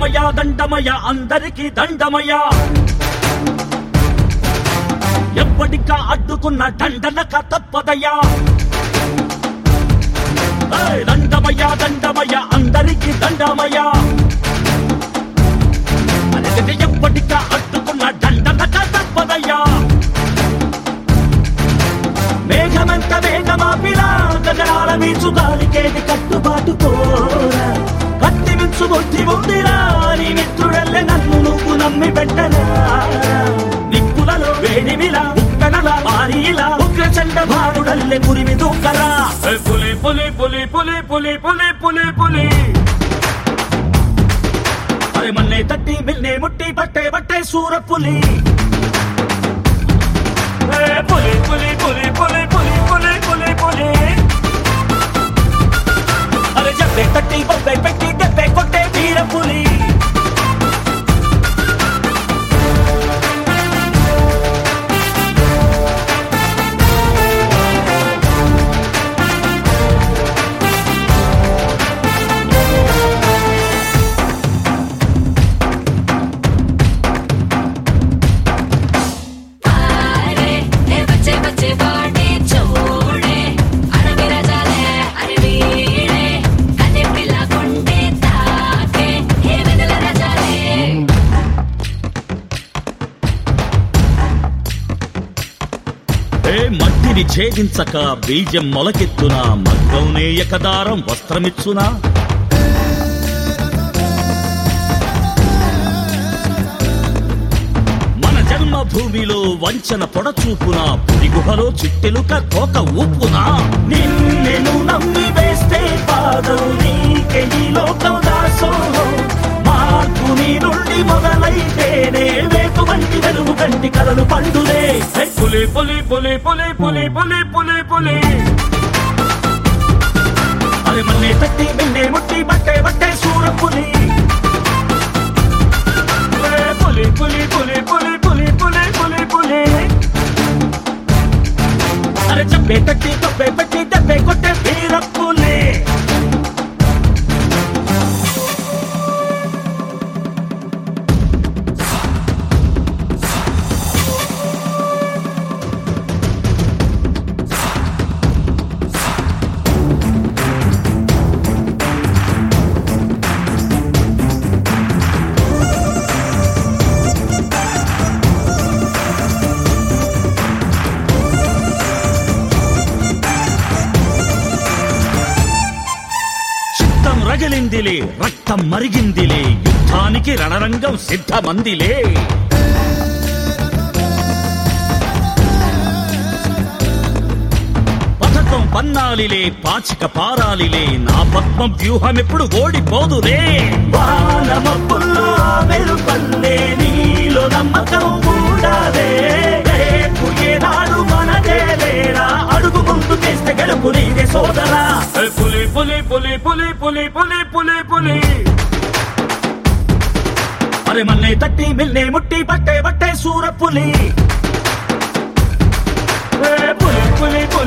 దండమయ దండమయ అందరికీ దండమయ ఎప్పటికా అడ్డుకున్న దండనక తప్పదయ్యా ఏయ్, దండమయ దండమయ అందరికీ దండమయ అనేది ఎప్పటికా అడ్డుకున్న దండనక తప్పదయ్యా మేఘమంత వేగమాపినా గగనాల వీచు గాలికేది కట్టుబాటు కోరా కత్తి మించు బుద్ధి ఉందిరా నీ మిత్రుడల్లే నన్ను నువ్వు నమ్మి పెట్టరా నిప్పులలో వేడిమిలా ఉక్కనల భారీలా ఉగ్రచండ భారుడల్లే పురిమి దూకరా ఏ పులి పులి పులి పులి పులి పులి పులి పులి అరే మన్నే తట్టి మిల్నే ముట్టి పట్టే పట్టే సూర పులి ఏ పులి పులి పులి పులి పులి పులి పులి పులి అరే చెప్పే తట్టి బొబ్బే పెట్టి దెబ్బే కొట్టే వీర పులి పారే ఏ బచ్చే బచ్చే వాడే చూడే అడవి రజాలే అరివీడే కన్నె పిల్ల కొండే తాకే ఏ వెన్నెల రజాలే ఏ మట్టిని ఛేదించక బీజం మొలకెత్తునా మగ్గం నేయకదారం వస్త్రమిచ్చునా మన జన్మభూమిలో వంచన పొడచూపునా పులి గుహలో చిట్టెలుక తోక ఊపునా నిన్నెను నమ్మి వేస్తే పాదం నీకే ఈ లోకం దాసోహం మార్పు నీ నుండి మొదలైతేనే వేపు వంటి వెలుగు కంటి కలలు పండులే హే పులి పులి పులి పులి పులి పులి పులి పులి అరే మన్నే తట్టి మిన్నే ముట్టి బట్టే బట్టే సూర పులి ఏ పులి పులి పులి పులి పులి పులి పులి పులి అరే చెప్పే తట్టి తప్పే పెట్టి దెబ్బే కొట్టే వీర పులి చిత్తం రగిలిందిలే రక్తం మరిగిందిలే యుద్ధానికి రణరంగం సిద్ధమందిలే పథకం పన్నాలిలే పాచిక పారాలిలే నా పద్మ వ్యూహం ఎప్పుడు ఓడిపోదులే వానమప్పుల్లో వెలుపల్లే నీలో నమ్మకం కూడాలే రేపు ఏనాడు మనదే లేరా అడుగు ముందు చేస్తే గెలుపు నీదే సోదరా పులి పులి పులి పులి పులి పులి పులి పులి అరే మన్నే తట్టి మిల్నే ముట్టి పట్టే పట్టే సూర పులి ఏ పులి పులి పులి